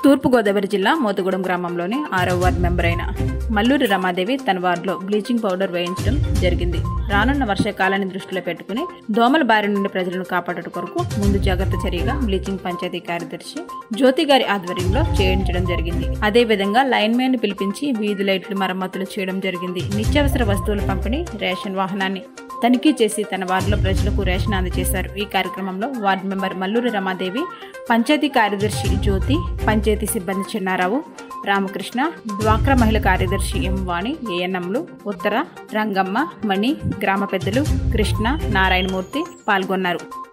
తూర్పుగోదావరి జిల్లా మోతుగూడెం గ్రామంలోని ఆరో వార్డు మెంబర్ అయిన మల్లూరి రమాదేవి తన వార్డులో బ్లీచింగ్ పౌడర్ వేయించడం జరిగింది రానున్న వర్షాకాలాన్ని దృష్టిలో పెట్టుకుని దోమల బారి నుండి ప్రజలను కాపాడటం కొరకు ముందు జాగ్రత్త చర్యగా బ్లీచింగ్ పంచాయతీ కార్యదర్శి జ్యోతి గారి ఆధ్వర్యంలో చేయించడం జరిగింది అదే విధంగా లైన్ మ్యాన్ పిలిపించి వీధి లైట్లు మరమ్మతులు చేయడం జరిగింది నిత్యావసర వస్తువుల పంపిణీ రేషన్ వాహనాన్ని తనిఖీ చేసి తన వార్డులో ప్రజలకు రేషన్ అందజేశారు ఈ కార్యక్రమంలో వార్డు మెంబర్ మల్లూరి రమాదేవి పంచాయతీ కార్యదర్శి జ్యోతి పంచాయతీ సిబ్బంది చిన్నారావు రామకృష్ణ డ్వాక్రా మహిళ కార్యదర్శి ఎం వాణి ఏఎన్ఎంలు ఉత్తర రంగమ్మ మణి గ్రామ పెద్దలు కృష్ణ నారాయణమూర్తి పాల్గొన్నారు